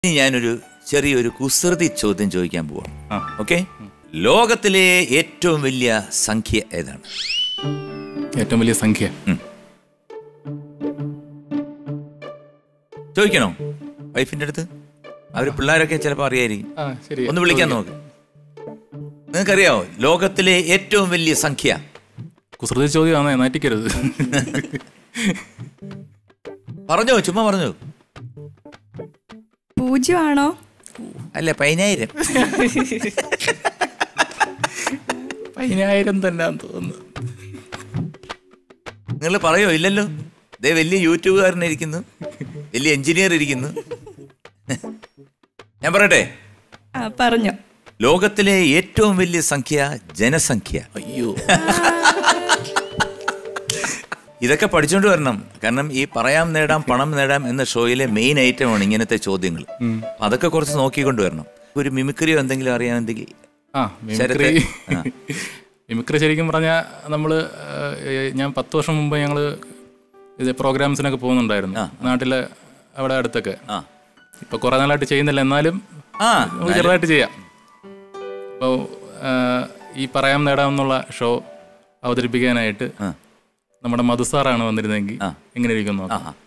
ഇനി ഞാനൊരു ചെറിയൊരു കുസൃതി ചോദ്യം ചോദിക്കാൻ പോവാം ആ. ഓക്കെ ലോകത്തിലെ ഏറ്റവും വലിയ സംഖ്യ ഏതാണ് ഏറ്റവും വലിയ സംഖ്യ ചോദിക്കണോ വൈഫിന്റെ അടുത്ത് അവര് പിള്ളേരൊക്കെ ചിലപ്പോൾ അറിയായിരിക്കും ആ ശരി ഒന്ന് വിളിക്കാൻ നോക്ക് നിങ്ങൾക്കറിയാവോ ലോകത്തിലെ ഏറ്റവും വലിയ സംഖ്യ കുസൃതി ചോദ്യമാണ് നാറ്റിക്കരുത് പറഞ്ഞോ ചുമ്മാ പറഞ്ഞോ പൂജ്യമാണോ അല്ല പതിനായിരം പതിനായിരം തന്നെ തോന്നുന്നു നിങ്ങൾ പറയോ ഇല്ലല്ലോ ദേ വലിയ യൂട്യൂബുകാരൻ ഇരിക്കുന്നു വലിയ എഞ്ചിനീയർ ഇരിക്കുന്നു ഞാൻ പറയട്ടെ ആ പറഞ്ഞോ ലോകത്തിലെ ഏറ്റവും വലിയ സംഖ്യ ജനസംഖ്യ അയ്യോ ഇതൊക്കെ പഠിച്ചുകൊണ്ട് വരണം കാരണം ഈ പറയാം നേടാം പണം നേടാം എന്ന ഷോയിലെ മെയിൻ ഐറ്റമാണ് ഇങ്ങനത്തെ ചോദ്യങ്ങൾ അപ്പൊ അതൊക്കെ കുറച്ച് നോക്കിക്കൊണ്ട് വരണം ഒരു മിമിക്രിയോ എന്തെങ്കിലും അറിയാമെങ്കിൽ ആ മിമിക്രി ശരത്ത്. ആ. മിമിക്രി ശരിക്കും പറഞ്ഞാൽ നമ്മൾ ഞാൻ പത്ത് വർഷം മുമ്പ് ഞങ്ങൾ ഇത് പ്രോഗ്രാംസിനൊക്കെ പോകുന്നുണ്ടായിരുന്നു നാട്ടിലെ അവിടെ അടുത്തൊക്കെ ആ ഇപ്പൊ കുറെ നാളായിട്ട് ചെയ്യുന്നില്ല എന്നാലും ആ നമുക്ക് ചെറുതായിട്ട് ചെയ്യാം അപ്പോൾ ഈ പറയാം നേടാം എന്നുള്ള ഷോ അവതരിപ്പിക്കാനായിട്ട് ആ. നമ്മുടെ മധുസാറാണ് വന്നിരുന്നെങ്കിൽ ആ. എങ്ങനെ ഇരിക്കുന്നു നോക്കാം. ആഹാ.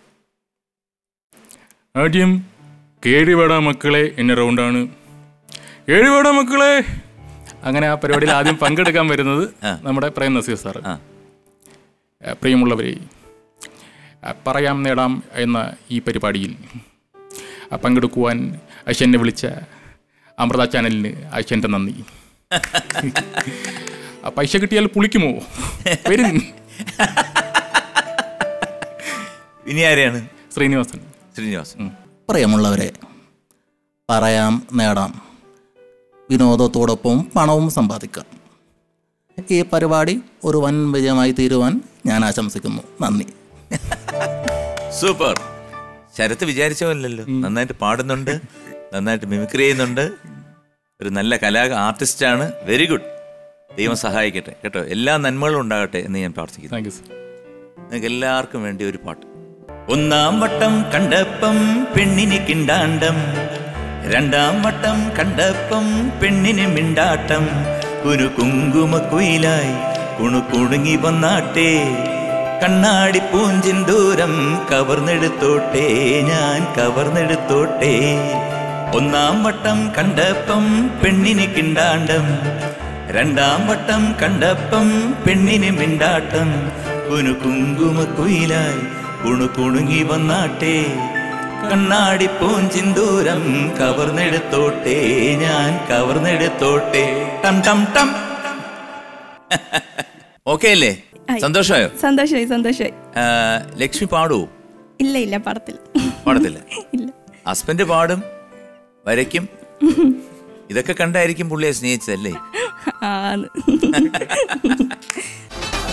ആദ്യം കേടിവേട മക്കളെ എന്ന റൗണ്ടാണ് കേടിവേട മക്കളെ അങ്ങനെ ആ പരിപാടിയിൽ ആദ്യം പങ്കെടുക്കാൻ വരുന്നത് നമ്മുടെ പ്രേം നസീർ സാറ് ആ. ഏ, പ്രിയമുള്ളവരെ ആ, പറയാം നേടാം എന്ന ഈ പരിപാടിയിൽ ആ, പങ്കെടുക്കുവാൻ അശ്വനെ വിളിച്ച അമൃത ചാനലിന് അശ്വൻ്റെ നന്ദി ആ, പൈസ കിട്ടിയാൽ പുളിക്കുമോ വരും ഇനി ആരെയാണ് ശ്രീനിവാസൻ ശ്രീനിവാസൻ പ്രിയമുള്ളവരെ പറയാം നേടാം വിനോദത്തോടൊപ്പം പണവും സമ്പാദിക്കാം ഈ പരിപാടി ഒരു വൻ വിജയമായി തീരുവാൻ ഞാൻ ആശംസിക്കുന്നു നന്ദി സൂപ്പർ ശരത്ത് വിചാരിച്ച പോലല്ലോ നന്നായിട്ട് പാടുന്നുണ്ട് നന്നായിട്ട് മിമിക്രി ചെയ്യുന്നുണ്ട് ഒരു നല്ല കലാ ആർട്ടിസ്റ്റാണ് വെരി ഗുഡ് ദൈവം സഹായിക്കട്ടെ കേട്ടോ എല്ലാ നന്മകളും ഉണ്ടാകട്ടെ എന്ന് ഞാൻ പ്രാർത്ഥിക്കുന്നു താങ്ക് യു സർ നിങ്ങൾക്ക് എല്ലാവർക്കും വേണ്ടി ഒരു പാട്ട് ഒന്നാം വട്ടം കണ്ടപ്പം പെണ്ണിന് കിണ്ടാണ്ടം രണ്ടാം വട്ടം കണ്ടപ്പം പെണ്ണിന് മിണ്ടാട്ടം ഒരു കുങ്കുമ കുയിലായി കുണു കുടുങ്ങി വന്നാട്ടെ കണ്ണാടി പൂഞ്ചിൻ ദൂരം കവർന്നെടുത്തോട്ടെ ഞാൻ കവർന്നെടുത്തോട്ടെ ഒന്നാം വട്ടം കണ്ടപ്പം പെണ്ണിന് കിണ്ടാണ്ടം രണ്ടാം വട്ടം കണ്ടപ്പം പെണ്ണിന് മിണ്ടാട്ടം കുനു കുങ്കുമ കുയിലായി കുണു കുണുങ്ങി വന്നാട്ടെ കണ്ണാടി പൂഞ്ചിന്തൂരം കവർന്നെടുത്തോട്ടെ ഞാൻ കവർന്നെടുത്തോട്ടെ ടം ടം ടം ഓക്കെ അല്ലേ ആയി. സന്തോഷമായോ സന്തോഷമായി സന്തോഷമായി ആ, ലക്ഷ്മി പാടുവോ ഇല്ല ഇല്ല പടത്തിൽ പാടത്തില്ല ഇല്ല ഹസ്ബൻഡ് പാടും വരയ്ക്കും ഇതൊക്കെ കണ്ടായിരിക്കും പുള്ളിയെ സ്നേഹിച്ചതല്ലേ ആന്ന്